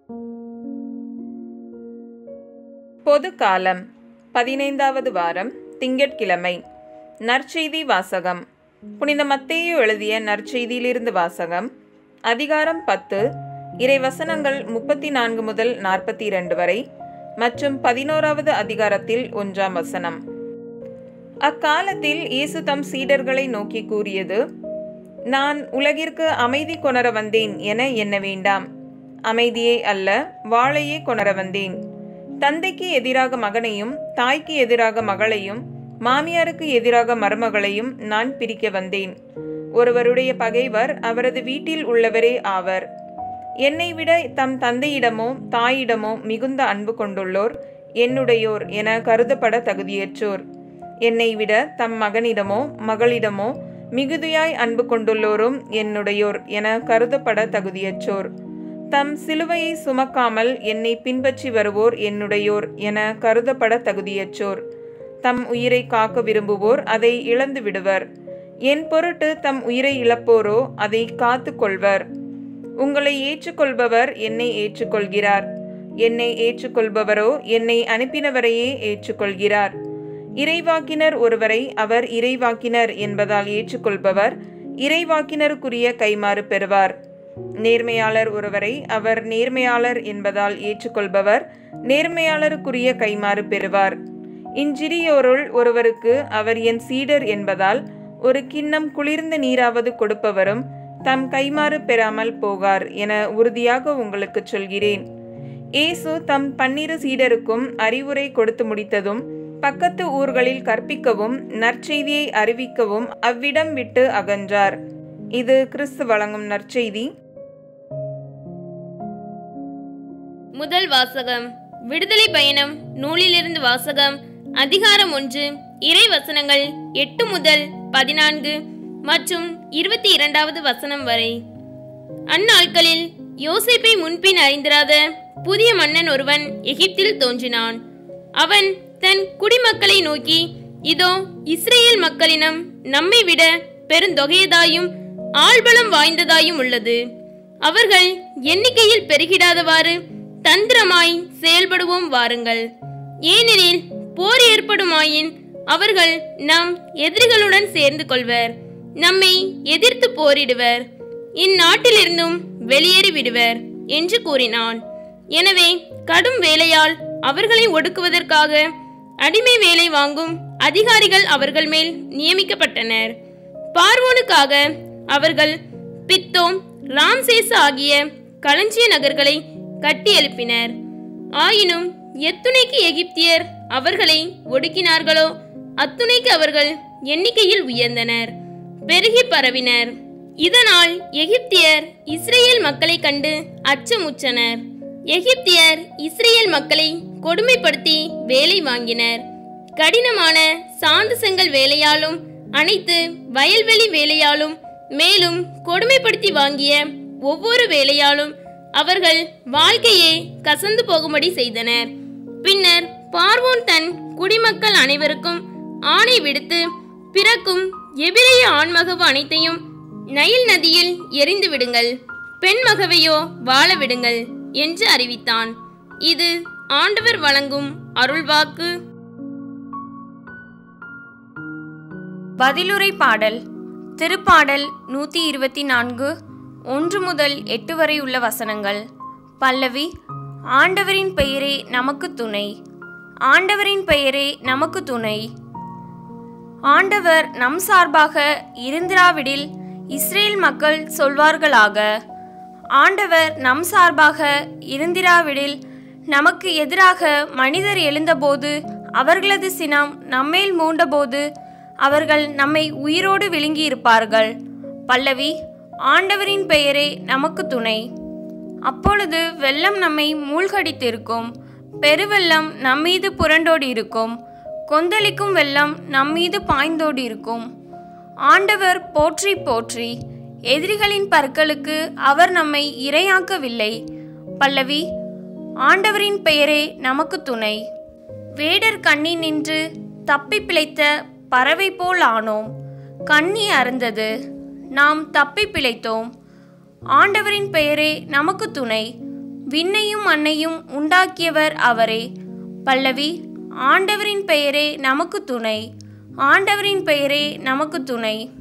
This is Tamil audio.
பொது காலம் பதினைந்தாவது வாரம் திங்கட்கிழமை நற்செய்தி வாசகம் புனித மத்தேயு எழுதிய நற்செய்தியிலிருந்து வாசகம் அதிகாரம் பத்து இறைவசனங்கள் முப்பத்தி நான்கு முதல் நாற்பத்தி இரண்டு வரை மற்றும் பதினோராவது அதிகாரத்தில் ஒன்றாம் வசனம் அக்காலத்தில் இயேசு தம் சீடர்களை நோக்கி கூறியது நான் உலகிற்கு அமைதி கொணர வந்தேன் என எண்ண வேண்டாம் அமைதியை அல்ல வாளையே கொணர வந்தேன் தந்தைக்கு எதிராக மகனையும் தாய்க்கு எதிராக மகளையும் மாமியாருக்கு எதிராக மருமகளையும் நான் பிரிக்க வந்தேன் ஒருவருடைய பகைவர் அவரது வீட்டில் உள்ளவரே ஆவர் என்னை விட தம் தந்தையிடமோ தாயிடமோ மிகுந்த அன்பு கொண்டுள்ளோர் என்னுடையோர் என கருதப்பட தகுதியற்றோர் என்னை விட தம் மகனிடமோ மகளிடமோ மிகுதியாய் அன்பு கொண்டுள்ளோரும் என்னுடையோர் என கருதப்பட தகுதியற்றோர் தம் சிலுவையை சுமக்காமல் என்னை பின்பற்றி வருவோர் என்னுடையோர் என கருதப்பட தகுதியற்றோர் தம் உயிரை காக்க விரும்புவோர் அதை இழந்து விடுவர் என் பொருட்டு தம் உயிரை இழப்போரோ அதை காத்து கொள்வர் உங்களை ஏற்றுக்கொள்பவர் என்னை ஏற்றுக்கொள்கிறார் என்னை ஏற்றுக்கொள்பவரோ என்னை அனுப்பினவரையே ஏற்றுக்கொள்கிறார் இறைவாக்கினர் ஒருவரை அவர் இறைவாக்கினர் என்பதால் ஏற்றுக்கொள்பவர் இறைவாக்கினருக்குரிய கைமாறு பெறுவார் நேர்மையாளர் ஒருவரை அவர் நேர்மையாளர் என்பதால் ஏற்றுக்கொள்பவர் நேர்மையாளருக்குரிய கைமாறு பெறுவார் இஞ்சிறியோருள் ஒருவருக்கு அவர் என் சீடர் என்பதால் ஒரு கிண்ணம் குளிர்ந்த நீராவது கொடுப்பவரும் தம் கைமாறு பெறாமல் போகார் என உறுதியாக உங்களுக்கு சொல்கிறேன் இயேசு தம் பன்னிரு சீடருக்கும் அறிவுரை கொடுத்து முடித்ததும் பக்கத்து ஊர்களில் கற்பிக்கவும் நற்செய்தியை அறிவிக்கவும் அவ்விடம் விட்டு அகன்றார் இது கிறிஸ்து வழங்கும் நற்செய்தி முதல் வாசகம் விடுதலை பயணம் நூலிலிருந்து வாசகம் அதிகாரம் ஒன்று இறை வசனங்கள் எட்டு முதல் பதினான்கு மற்றும் இருபத்தி இரண்டாவது வசனம் வரை அந்நாட்களில் யோசேப்பை முன்பின் அறிந்திராத புதிய மன்னன் ஒருவன் எகிப்தில் தோன்றினான் அவன் தன் குடிமக்களை நோக்கி இதோ இஸ்ரேல் மக்களினம் நம்மை விட பெருந்தொகையதாயும் ஆள்பலம் வாய்ந்ததாயும் உள்ளது அவர்கள் எண்ணிக்கையில் பெருகிடாதவாறு தந்திரமாய் செயல்படுவோம் வாருங்கள் ஏனெனில் போர் ஏற்படுமாயின் அவர்கள் நம் எதிரிகளுடன் சேர்ந்து கொள்வர் நம்மை எதிர்த்து போரிடுவர் இந்நாட்டிலிருந்தும் வெளியேறி விடுவர் என்று கூறினான் எனவே கடும் வேலையால் அவர்களை ஒடுக்குவதற்காக அடிமை வேலை வாங்கும் அதிகாரிகள் அவர்கள் மேல் நியமிக்கப்பட்டனர் பார்வோனுக்காக அவர்கள் பித்தோம் ராம்சேஸ் ஆகிய களஞ்சிய நகர்களை கட்டி எழுப்பினர் ஆயினும் எத்துணைக்கு எகிப்தியர் அவர்களை ஒடுக்கினார்களோ அத்துணைக்கு அவர்கள் எண்ணிக்கையில் உயர்ந்தனர் பெருகி பரவினர் இதனால் எகிப்தியர் இஸ்ரேல் மக்களை கண்டு அச்சமுற்றனர் எகிப்தியர் இஸ்ரேல் மக்களை கொடுமைப்படுத்தி வேலை வாங்கினர் கடினமான சாந்து செங்கல் வேலையாலும் அனைத்து வயல்வெளி வேலையாலும் மேலும் கொடுமைப்படுத்தி வாங்கிய ஒவ்வொரு வேலையாலும் அவர்கள் வாழ்க்கையே கசந்து போகும்படி செய்தனர் பின்னர் பார்வோன் தன் குடிமக்கள் அனைவருக்கும் ஆணை விடுத்து பிறக்கும் எபிரேய ஆண்மகவு அனைத்தையும் நைல் நதியில் எரிந்து விடுங்கள் பெண் மகவையோ வாழ விடுங்கள் என்று அறிவித்தான் இது ஆண்டவர் வழங்கும் அருள்வாக்கு பதிலுரை பாடல் திருப்பாடல் நூற்றி இருபத்தி நான்கு ஒன்று முதல் எட்டு வரை உள்ள வசனங்கள் பல்லவி ஆண்டவரின் பெயரே நமக்கு துணை ஆண்டவரின் பெயரே நமக்கு துணை ஆண்டவர் நம் சார்பாக இருந்திராவிடில் இஸ்ரேல் மக்கள் சொல்வார்களாக ஆண்டவர் நம் சார்பாக இருந்திராவிடில் நமக்கு எதிராக மனிதர் எழுந்தபோது அவர்களது சினம் நம்மேல் மூண்டபோது அவர்கள் நம்மை உயிரோடு விழுங்கியிருப்பார்கள் பல்லவி ஆண்டவரின் பெயரே நமக்கு துணை அப்பொழுது வெள்ளம் நம்மை மூழ்கடித்திருக்கும் பெருவெள்ளம் நம்மீது புரண்டோடி இருக்கும் கொந்தளிக்கும் வெள்ளம் நம்மீது பாய்ந்தோடி இருக்கும் ஆண்டவர் போற்றி போற்றி எதிரிகளின் பற்களுக்கு அவர் நம்மை இரையாக்கவில்லை பல்லவி ஆண்டவரின் பெயரே நமக்கு துணை வேடர் கண்ணி நின்று தப்பி பிழைத்த பறவை போல் ஆனோம் கண்ணி அருந்தது நாம் தப்பி பிழைத்தோம் ஆண்டவரின் பெயரே நமக்கு துணை விண்ணையும் மண்ணையும் உண்டாக்கியவர் அவரே பல்லவி ஆண்டவரின் பெயரே நமக்கு துணை ஆண்டவரின் பெயரே நமக்கு துணை